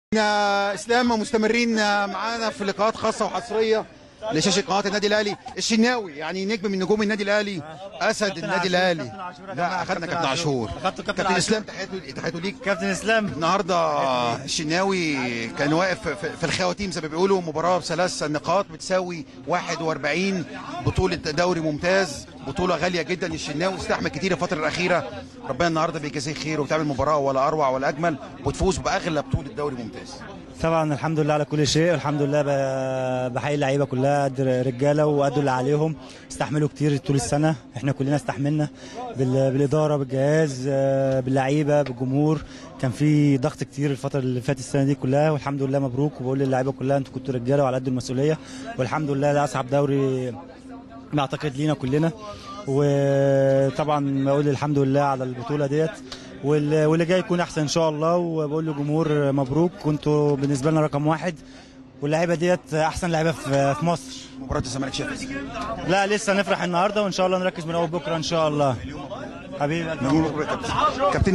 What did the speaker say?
إحنا اسلام مستمرين معانا في لقاءات خاصه وحصريه لشاشه قناه النادي الاهلي الشناوي يعني نجم من نجوم النادي الاهلي اسد النادي الاهلي لا اخذنا كابتن عاشور أخدته كابتن كابتن عاشور. اسلام تحياته تحياته ليك كابتن اسلام النهارده الشناوي كان واقف في- في الخواتيم زي ما بيقولوا مباراه بثلاث نقاط بتساوي 41 بطوله دوري ممتاز بطوله غاليه جدا الشناوي استحمل كتير الفتره الاخيره ربنا النهارده بيجازيه خير وبتعمل مباراه ولا اروع ولا اجمل وتفوز باغلى بطوله دوري ممتاز طبعا الحمد لله على كل شيء الحمد لله ب- بحيي اللعيبه كلها قد رجاله وادوا اللي عليهم استحملوا كتير طول السنه احنا كلنا استحملنا بال- بالاداره بالجهاز آه، باللعيبه بالجمهور كان في ضغط كتير الفتره اللي فاتت السنه دي كلها والحمد لله مبروك وبقول للعيبه كلها انتوا كنتوا رجاله وعلى قد المسؤوليه والحمد لله ده اصعب دوري بعتقد لينا كلنا وطبعا بقول الحمد لله على البطوله ديت وال- واللي جاي يكون احسن ان شاء الله وبقول للجمهور مبروك كنتوا بالنسبه لنا رقم واحد واللعيبه ديت احسن لعيبه في في مصر مباراه الزمالك شايفها ازاي؟ لا لسه نفرح النهارده وان شاء الله نركز من اول بكره ان شاء الله حبيبي مبروك يا كابتن كابتن